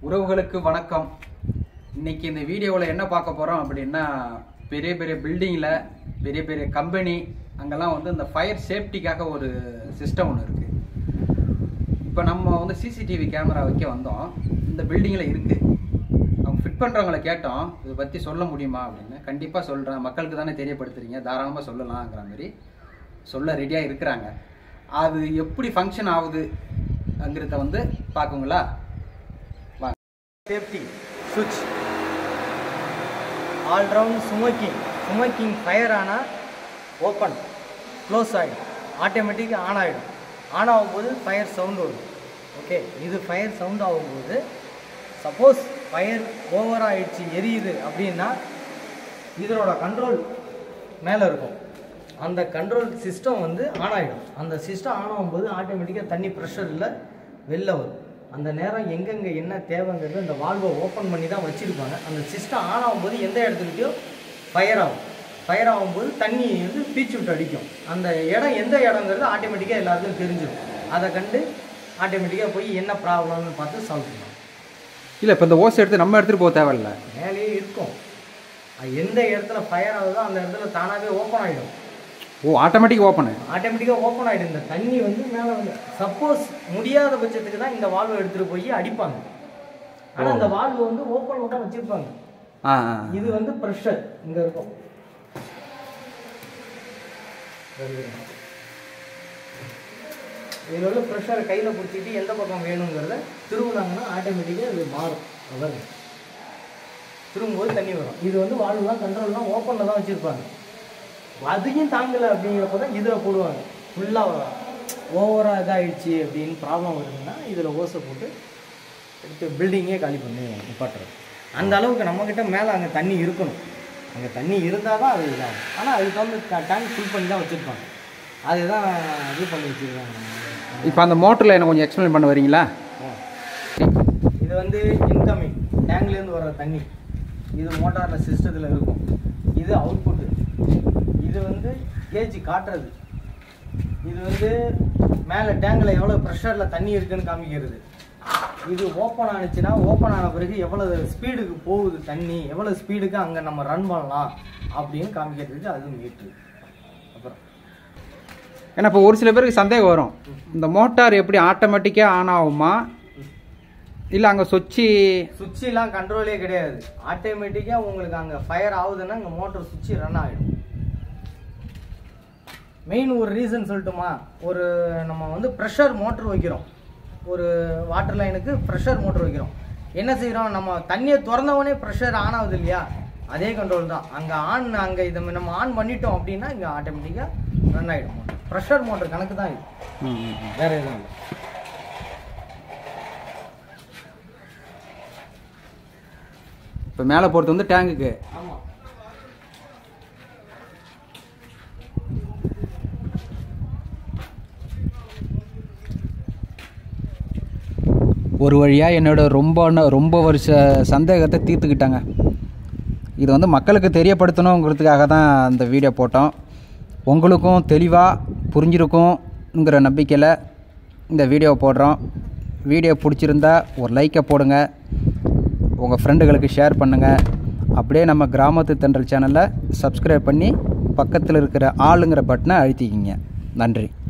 உறவுகளுக்கு வணக்கம் இன்னைக்கு இந்த வீடியோவில் என்ன பார்க்க போகிறோம் அப்படின்னா பெரிய பெரிய பில்டிங்கில் பெரிய பெரிய கம்பெனி அங்கெல்லாம் வந்து இந்த ஃபயர் சேஃப்டிக்காக ஒரு சிஸ்டம் ஒன்று இருக்குது இப்போ நம்ம வந்து சிசிடிவி கேமரா வைக்க வந்தோம் இந்த பில்டிங்கில் இருக்குது அவங்க ஃபிட் பண்ணுறவங்கள கேட்டோம் இதை பற்றி சொல்ல முடியுமா அப்படின்னு கண்டிப்பாக சொல்கிறேன் மக்களுக்கு தானே தெரியப்படுத்துறீங்க தாராளமாக சொல்லலாங்கிற மாதிரி சொல்ல ரெடியாக இருக்கிறாங்க அது எப்படி ஃபங்க்ஷன் ஆகுதுங்கிறத வந்து பார்க்குங்களா வாங்க சேஃப்டி சுவிட்ச் all round smoking smoking fire ஆனால் ஓப்பன் க்ளோஸ் ஆகிடும் ஆட்டோமேட்டிக் ஆன் ஆகிடும் ஆன் ஆகும்போது ஃபயர் சவுண்டு வரும் ஓகே இது ஃபயர் சவுண்ட் ஆகும்போது சப்போஸ் ஃபயர் ஓவர் ஆயிடுச்சு எரியுது அப்படின்னா இதனோட கண்ட்ரோல் மேலே இருக்கும் அந்த கண்ட்ரோல் சிஸ்டம் வந்து ஆன் ஆகிடும் அந்த சிஸ்டம் ஆன் ஆகும்போது ஆட்டோமேட்டிக்காக தண்ணி ப்ரெஷரில் வெளில வரும் அந்த நேரம் எங்கெங்கே என்ன தேவைங்கிறது அந்த வால்வை ஓப்பன் பண்ணி தான் வச்சுருப்பாங்க அந்த சிஸ்டம் ஆன் ஆகும்போது எந்த இடத்துலையோ ஃபயர் ஆகும் ஃபயர் ஆகும்போது தண்ணி வந்து பீச்சு விட்டு அடிக்கும் அந்த இடம் எந்த இடங்கிறது ஆட்டோமேட்டிக்காக எல்லாருக்கும் தெரிஞ்சிடும் அதை கண்டு ஆட்டோமேட்டிக்காக போய் என்ன ப்ராப்ளம்னு பார்த்து சால்வ் பண்ணுவாங்க இல்லை இப்போ இந்த ஓஸ் எடுத்து நம்ம எடுத்துகிட்டு போக தேவையில்ல மேலேயே இருக்கும் அது எந்த இடத்துல ஃபயர் ஆகுதோ அந்த இடத்துல தானாகவே ஓப்பன் ஆகிடும் ஓ ஆட்டோமேட்டிக் ஓப்பனு ஆட்டோமேட்டிக்காக ஓப்பன் ஆகிடும் இந்த தண்ணி வந்து மேலே வந்து சப்போஸ் முடியாத பட்சத்துக்கு தான் இந்த வால்வை எடுத்துகிட்டு போய் அடிப்பாங்க ஆனால் அந்த வால்வு வந்து ஓப்பனில் தான் வச்சுருப்பாங்க ஆ ஆ இது வந்து ப்ரெஷர் இங்கே இருக்கும் இதில் உள்ள ப்ரெஷரை கையில் பிடிச்சிட்டு எந்த பக்கம் வேணுங்கிறத திரும்பினாங்கன்னா ஆட்டோமேட்டிக்காக இது மாறும் அதான் திரும்பும்போது தண்ணி வரும் இது வந்து வால்வுலாம் கண்ட்ரோல்லாம் ஓப்பனில் தான் வச்சுருப்பாங்க அதையும் தாங்கலை அப்படிங்கிறப்ப தான் இதில் போடுவாங்க ஃபுல்லாக ஓவராக இதாகிடுச்சு அப்படின்னு ப்ராப்ளம் வருதுன்னா இதில் ஓசை போட்டு எடுத்து பில்டிங்கே காலி பண்ணி நிப்பாட்டுறது அந்த அளவுக்கு நம்மக்கிட்ட மேலே அங்கே தண்ணி இருக்கணும் அங்கே தண்ணி இருந்தால் தான் அது இதாகும் ஆனால் அதுக்கு வந்து டேங்க் ஃபில் பண்ணி தான் வச்சுருப்பாங்க அதுதான் இது பண்ணி வச்சுருக்காங்க இப்போ அந்த மோட்டரில் எனக்கு கொஞ்சம் எக்ஸ்பிளைன் பண்ண வரீங்களா இது வந்து இன்கமிங் டேங்க்லேருந்து வர தண்ணி இது மோட்டாரில் சிஸ்டத்தில் இருக்கும் இது அவுட்புட்டு இது வந்து கேஜி காட்டுறது இது வந்து மேலே டேங்கில் எவ்வளோ ப்ரெஷரில் தண்ணி இருக்குன்னு காமிக்கிறது இது ஓப்பன் ஆனிச்சுன்னா ஓப்பன் ஆன பிறகு எவ்வளோ ஸ்பீடுக்கு போகுது தண்ணி எவ்வளோ ஸ்பீடுக்கு அங்கே நம்ம ரன் பண்ணலாம் அப்படின்னு காமிக்கிறதுக்கு அது மீட்ரு அப்புறம் ஏன்னா இப்போ ஒரு சில பேருக்கு சந்தேகம் வரும் இந்த மோட்டார் எப்படி ஆட்டோமேட்டிக்காக ஆன் ஆகுமா இல்லை அங்கே சொச்சி சுவிட்செலாம் கண்ட்ரோலே கிடையாது ஆட்டோமேட்டிக்காக உங்களுக்கு அங்கே ஃபயர் ஆகுதுன்னா அங்கே மோட்டர் சுவிட்ச் ரன் ஆகிடும் மெயின் ஒரு ரீசன் சொல்லட்டுமா ஒரு நம்ம வந்து ப்ரெஷர் மோட்டர் வைக்கிறோம் ஒரு வாட்டர் லைனுக்கு ப்ரெஷர் மோட்டர் வைக்கிறோம் என்ன செய்கிறோம் நம்ம தண்ணியை திறந்தவொடனே ப்ரெஷர் ஆன் ஆகுது இல்லையா அதே கண்ட்ரோல் தான் அங்கே ஆன் அங்கே இதை நம்ம ஆன் பண்ணிட்டோம் அப்படின்னா இங்கே ஆட்டோமேட்டிக்காக ரன் ஆகிடும் மோட்டர் ப்ரெஷர் மோட்டர் கணக்கு தான் இது வேற எதுவும் இல்லை இப்போ மேலே போகிறது வந்து டேங்குக்கு ஆமாம் ஒரு வழியாக என்னோட ரொம்ப ந- ரொம்ப வருஷ சந்தேகத்தை தீர்த்துக்கிட்டாங்க இது வந்து மக்களுக்கு தெரியப்படுத்தணுங்கிறதுக்காக தான் அந்த வீடியோ போட்டோம் உங்களுக்கும் தெளிவாக புரிஞ்சிருக்குங்கிற நம்பிக்கையில் இந்த வீடியோ போடுறோம் வீடியோ பிடிச்சிருந்தா ஒரு லைக்கை போடுங்க உங்கள் ஃப்ரெண்டுகளுக்கு ஷேர் பண்ணுங்கள் அப்படியே நம்ம கிராமத்து தென்றல் சேனலை சப்ஸ்கிரைப் பண்ணி பக்கத்தில் இருக்கிற ஆளுங்கிற பட்டனை அழுத்திக்கிங்க நன்றி